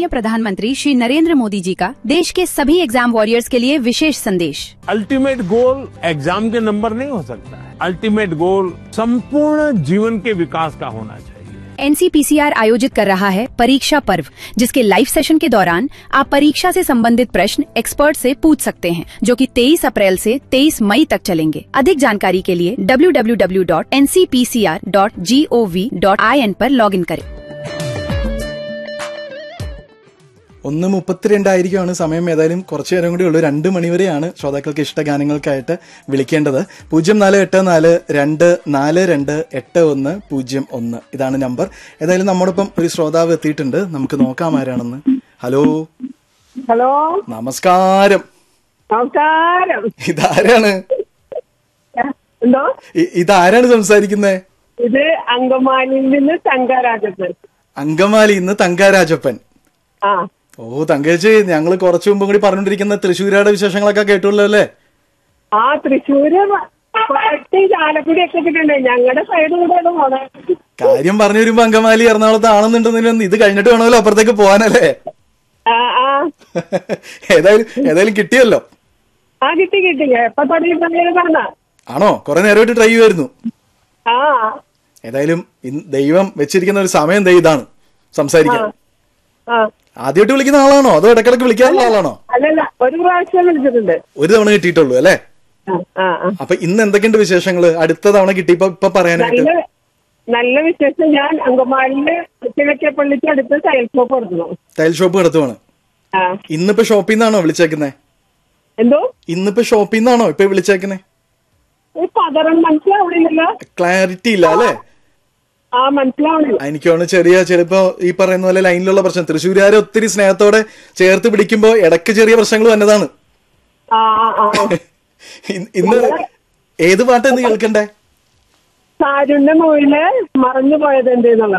प्रधानमंत्री श्री नरेंद्र मोदी जी का देश के सभी एग्जाम वॉरियर्स के लिए विशेष संदेश अल्टीमेट गोल एग्जाम के नंबर नहीं हो सकता है अल्टीमेट गोल संपूर्ण जीवन के विकास का होना चाहिए एनसीपीसीआर आयोजित कर रहा है परीक्षा पर्व जिसके लाइव सेशन के दौरान आप परीक्षा से संबंधित प्रश्न एक्सपर्ट से पूछ सकते हैं जो कि 23 अप्रैल से 23 मई तक चलेंगे अधिक जानकारी के लिए www.ncpcr.gov.in पर लॉगिन करें ഒന്ന് മുപ്പത്തിരണ്ടായിരിക്കുമാണ് സമയം ഏതായാലും കുറച്ചു നേരം കൂടി ഉള്ളൂ രണ്ട് മണിവരെയാണ് ശ്രോതാക്കൾക്ക് ഇഷ്ട ഗാനങ്ങൾക്കായിട്ട് വിളിക്കേണ്ടത് പൂജ്യം നാല് എട്ട് നാല് രണ്ട് നാല് രണ്ട് എട്ട് ഒന്ന് പൂജ്യം ഒന്ന് ഇതാണ് നമ്പർ ഏതായാലും നമ്മോടൊപ്പം ഒരു ശ്രോതാവ് എത്തിയിട്ടുണ്ട് നമുക്ക് നോക്കാം ആരാണെന്ന് ഹലോ ഹലോ നമസ്കാരം നമസ്കാരം ഇതാരാണ് എന്തോ ഇ- ഇതാരാണ് സംസാരിക്കുന്നത് ഇത് അങ്കമാലിയിൽ നിന്ന് തങ്കരാജപ്പൻ അങ്കമാലി ഇന്ന് തങ്കാരാജപ്പൻ ആ ഓ തങ്കേച്ചി ഞങ്ങൾ കുറച്ചു മുമ്പും കൂടി പറഞ്ഞുകൊണ്ടിരിക്കുന്ന തൃശ്ശൂരാടെ വിശേഷങ്ങളൊക്കെ കേട്ടുള്ളൂ അല്ലേ ആ തൃശ്ശൂര് പട്ടി ചാലക്കുടി ഒക്കെ കിട്ടണ്ടേ ഞങ്ങളുടെ സൈഡ് കൂടെ പോണേ കാര്യം പറഞ്ഞു വരുമ്പോ അങ്കമാലി എറണാകുളത്ത് ആണെന്നുണ്ടെങ്കിലും ഇത് കഴിഞ്ഞിട്ട് വേണമല്ലോ അപ്പുറത്തേക്ക് പോകാനല്ലേ ആ ആ ഏതായാലും ഏതായാലും കിട്ടിയല്ലോ ആ കിട്ടി കിട്ടി എപ്പൊ തുടങ്ങി പറഞ്ഞ ആണോ കുറെ നേരമായിട്ട് ട്രൈ ചെയ്യുമായിരുന്നു ആ ഏതായാലും ഇന്ന് ദൈവം വെച്ചിരിക്കുന്ന ഒരു സമയം ദേ ഇതാണ് സംസാരിക്കാൻ ആ ആദ്യമായിട്ട് വിളിക്കുന്ന ആളാണോ അതോ ഇടക്കിടക്ക് വിളിക്കാറുള്ള ആളാണോ അല്ലല്ല ഒരു പ്രാവശ്യം വിളിച്ചിട്ടുണ്ട് ഒരു തവണ കിട്ടിയിട്ടുള്ളൂ അല്ലേ ആ ആ ആ. അപ്പൊ ഇന്ന് എന്തൊക്കെയുണ്ട് വിശേഷങ്ങള് അടുത്ത തവണ കിട്ടി ഇപ്പൊ ഇപ്പൊ പറയാനായിട്ട് നല്ല നല്ല വിശേഷം ഞാൻ അങ്കമാലിയില് കിഴക്കേപ്പള്ളിക്ക് അടുത്ത് ടൈൽ ഷോപ്പ് നടത്തുന്നു ടൈൽ ഷോപ്പ് നടത്തുവാണ് ആ ഇന്നിപ്പോ ഷോപ്പിൽ നിന്നാണോ വിളിച്ചേക്കുന്നേ എന്തോ ഇന്നിപ്പോ ഷോപ്പിൽ നിന്നാണോ ഇപ്പൊ വിളിച്ചേക്കുന്നേ ഈ പതറം മനസ്സിലാവണില്ലല്ലോ ക്ലാരിറ്റി ഇല്ല അല്ലേ ആ മനസ്സിലാവണില്ല എനിക്കാണ് ചെറിയ ചിലപ്പോ ഈ പറയുന്ന പോലെ ലൈനിലുള്ള പ്രശ്നം തൃശ്ശൂരുകാരെ ഒത്തിരി സ്നേഹത്തോടെ ചേർത്ത് പിടിക്കുമ്പോ ഇടയ്ക്ക് ചെറിയ പ്രശ്നങ്ങൾ വന്നതാണ് ആ ആ ആ ഇ- ഇന്ന് ഏത് പാട്ടാ ഇന്ന് കേൾക്കണ്ടേ സാരുന്റെ നൂലില് മറഞ്ഞു പോയത് എന്തെന്നുള്ള